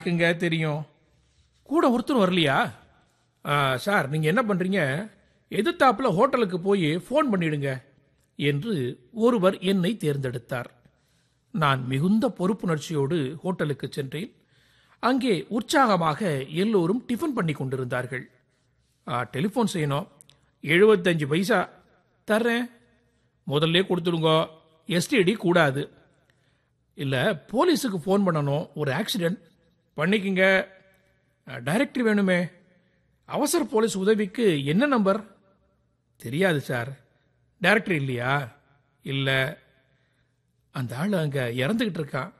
இருக்குங்க தெரியும் கூட ஒருத்தர் வரலையா ஆ, சார் நீங்க என்ன பண்றீங்க எதிர்த்தாப்புல ஹோட்டலுக்கு போய் ஃபோன் பண்ணிடுங்க என்று ஒருவர் என்னை தேர்ந்தெடுத்தார் நான் மிகுந்த பொறுப்புணர்ச்சியோடு ஹோட்டலுக்கு சென்றேன் அங்கே உற்சாகமாக எல்லோரும் டிஃபன் பண்ணி கொண்டிருந்தார்கள் ஆ, டெலிஃபோன் செய்யணும் எழுபத்தஞ்சு பைசா தர்றேன் முதல்ல கொடுத்துடுங்க எஸ்டிடி கூடாது இல்லை போலீஸுக்கு ஃபோன் பண்ணணும் ஒரு ஆக்சிடென்ட் பண்ணிக்கங்க டைரக்டரி வேணுமே அவசர போலீஸ் உதவிக்கு என்ன நம்பர் தெரியாது சார் டைரக்டரி இல்லையா இல்லை அந்த ஆள் அங்கே இறந்துக்கிட்டு இருக்கான்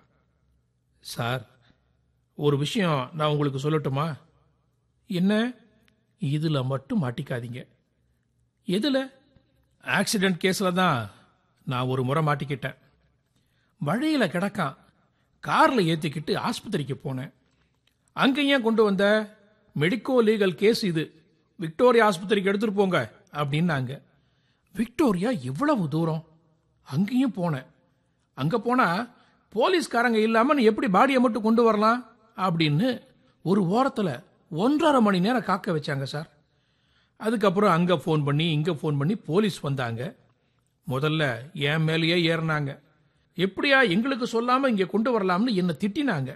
சார் ஒரு விஷயம் நான் உங்களுக்கு சொல்லட்டுமா என்ன இதில் மட்டும் மாட்டிக்காதீங்க எதில் ஆக்சிடென்ட் கேஸில் தான் நான் ஒரு முறை மாட்டிக்கிட்டேன் வழியில் கிடக்கான் காரில் ஏற்றிக்கிட்டு ஆஸ்பத்திரிக்கு போனேன் அங்கே ஏன் கொண்டு வந்த மெடிக்கோ லீகல் கேஸ் இது விக்டோரியா ஆஸ்பத்திரிக்கு எடுத்துட்டு போங்க அப்படின்னாங்க விக்டோரியா இவ்வளவு தூரம் அங்கேயும் போனேன் அங்கே போனால் போலீஸ்காரங்க இல்லாமல் நீ எப்படி பாடியை மட்டும் கொண்டு வரலாம் அப்படின்னு ஒரு ஓரத்தில் ஒன்றரை மணி நேரம் காக்க வச்சாங்க சார் அதுக்கப்புறம் அங்கே ஃபோன் பண்ணி இங்கே ஃபோன் பண்ணி போலீஸ் வந்தாங்க முதல்ல என் மேலேயே ஏறினாங்க எப்படியா எங்களுக்கு சொல்லாமல் இங்கே கொண்டு வரலாம்னு என்னை திட்டினாங்க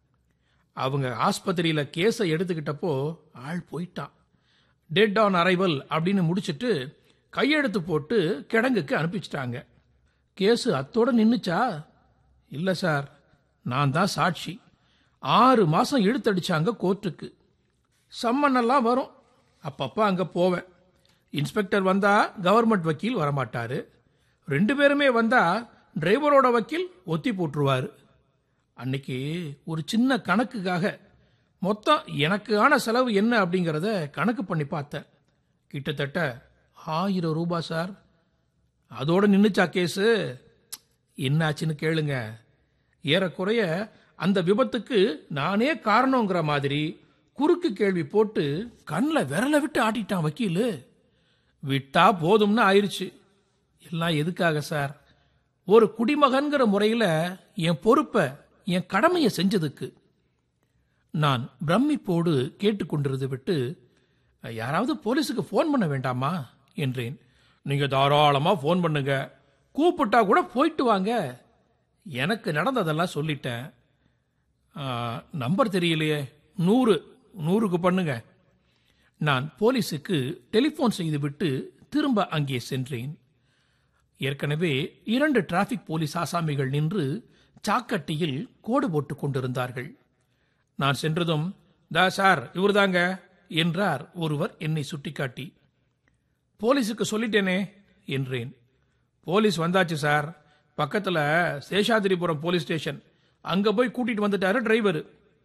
அவங்க ஆஸ்பத்திரியில் கேஸை எடுத்துக்கிட்டப்போ ஆள் போயிட்டான் டெட் ஆன் அரைவல் அப்படின்னு முடிச்சிட்டு கையெழுத்து போட்டு கிடங்குக்கு அனுப்பிச்சிட்டாங்க கேஸு அத்தோட நின்னுச்சா இல்லை சார் நான் தான் சாட்சி ஆறு மாதம் இழுத்தடிச்சாங்க கோர்ட்டுக்கு சம்மனெல்லாம் வரும் அப்பப்போ அங்கே போவேன் இன்ஸ்பெக்டர் வந்தா கவர்மெண்ட் வக்கீல் வரமாட்டாரு ரெண்டு பேருமே வந்தா டிரைவரோட வக்கீல் ஒத்தி போட்டுருவாரு அன்னைக்கு ஒரு சின்ன கணக்குக்காக மொத்தம் எனக்கான செலவு என்ன அப்படிங்கிறத கணக்கு பண்ணி பார்த்தேன் கிட்டத்தட்ட ஆயிரம் ரூபாய் சார் அதோட நின்னுச்சா கேஸு என்னாச்சுன்னு கேளுங்க ஏறக்குறைய அந்த விபத்துக்கு நானே காரணங்கிற மாதிரி குறுக்கு கேள்வி போட்டு கண்ணில் விரல விட்டு ஆட்டிட்டான் வக்கீலு விட்டா போதும்னு ஆயிருச்சு எல்லாம் எதுக்காக சார் ஒரு குடிமகன்கிற முறையில் என் பொறுப்பை என் கடமையை செஞ்சதுக்கு நான் பிரமிப்போடு கேட்டுக்கொண்டிருந்து விட்டு யாராவது போலீஸுக்கு ஃபோன் பண்ண வேண்டாமா என்றேன் நீங்க தாராளமா ஃபோன் பண்ணுங்க கூப்பிட்டா கூட போயிட்டு வாங்க எனக்கு நடந்ததெல்லாம் சொல்லிட்டேன் ஆ, நம்பர் தெரியலையே நூறு நூறுக்கு பண்ணுங்க நான் போலீஸுக்கு டெலிஃபோன் செய்துவிட்டு திரும்ப அங்கே சென்றேன் ஏற்கனவே இரண்டு டிராஃபிக் போலீஸ் ஆசாமிகள் நின்று சாக்கட்டியில் கோடு போட்டுக் கொண்டிருந்தார்கள் நான் சென்றதும் தா சார் இவர்தாங்க என்றார் ஒருவர் என்னை சுட்டிக்காட்டி போலீஸுக்கு சொல்லிட்டேனே என்றேன் போலீஸ் வந்தாச்சு சார் பக்கத்தில் சேஷாதிரிபுரம் போலீஸ் ஸ்டேஷன் அங்கே போய் கூட்டிட்டு வந்துட்டாரு டிரைவர்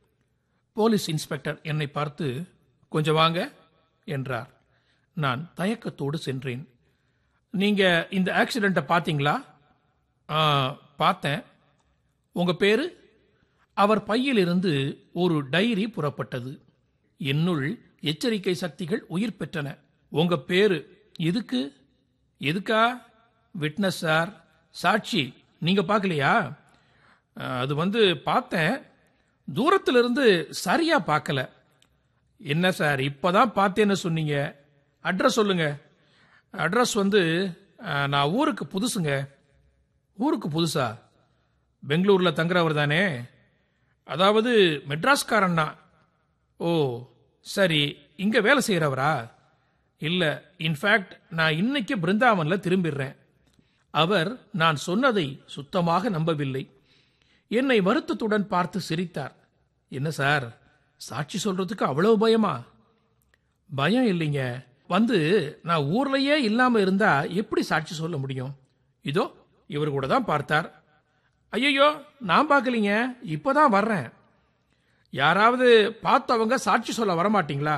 போலீஸ் இன்ஸ்பெக்டர் என்னை பார்த்து கொஞ்சம் வாங்க என்றார் நான் தயக்கத்தோடு சென்றேன் நீங்க இந்த ஆக்சிடெண்ட்டை பார்த்தீங்களா "ஆ, பார்த்தேன் உங்க பேரு அவர் பையிலிருந்து ஒரு டைரி புறப்பட்டது என்னுள் எச்சரிக்கை சக்திகள் உயிர் பெற்றன உங்க பேரு எதுக்கு எதுக்கா விட்னஸ் சார் சாட்சி நீங்க பார்க்கலையா "ஆ, அது வந்து பார்த்தேன் தூரத்திலிருந்து சரியா பார்க்கல என்ன சார் இப்பதான் பார்த்தேன்னு சொன்னீங்க அட்ரஸ் சொல்லுங்க அட்ரஸ் வந்து அஹ், நான் ஊருக்கு புதுசுங்க ஊருக்கு புதுசா பெங்களூர்ல தங்குறவர் தானே அதாவது மெட்ராஸ்காரன்னா ஓ சரி இங்க வேலை செய்யறவரா இல்ல இன்ஃபேக்ட் நான் இன்னைக்கு பிருந்தாவன்ல திரும்பிடுறேன் அவர் நான் சொன்னதை சுத்தமாக நம்பவில்லை என்னை வருத்தத்துடன் பார்த்து சிரித்தார் என்ன சார் சாட்சி சொல்றதுக்கு அவ்வளவு பயமா பயம் இல்லைங்க வந்து நான் ஊர்லயே இல்லாம இருந்தா எப்படி சாட்சி சொல்ல முடியும் இதோ இவர் கூட தான் பார்த்தார் ஐயோ நான் பார்க்கலீங்க இப்பதான் வர்றேன் யாராவது பார்த்தவங்க சாட்சி சொல்ல வரமாட்டீங்களா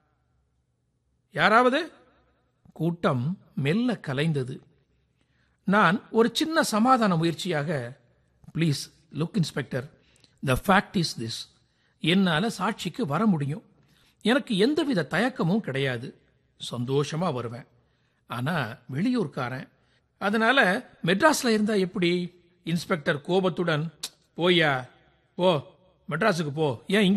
யாராவது கூட்டம் மெல்ல கலைந்தது நான் ஒரு சின்ன சமாதான முயற்சியாக please look inspector the fact is this என்னால் சாட்சிக்கு வர முடியும் எனக்கு எந்தவித தயக்கமும் கிடையாது சந்தோஷமா வருவேன் ஆனா வெளியூர்காரன் அதனால மெட்ராஸ்ல இருந்தா எப்படி இன்ஸ்பெக்டர் கோபத்துடன் போயா போ மெட்ராஸுக்கு போ ஏன் இங்க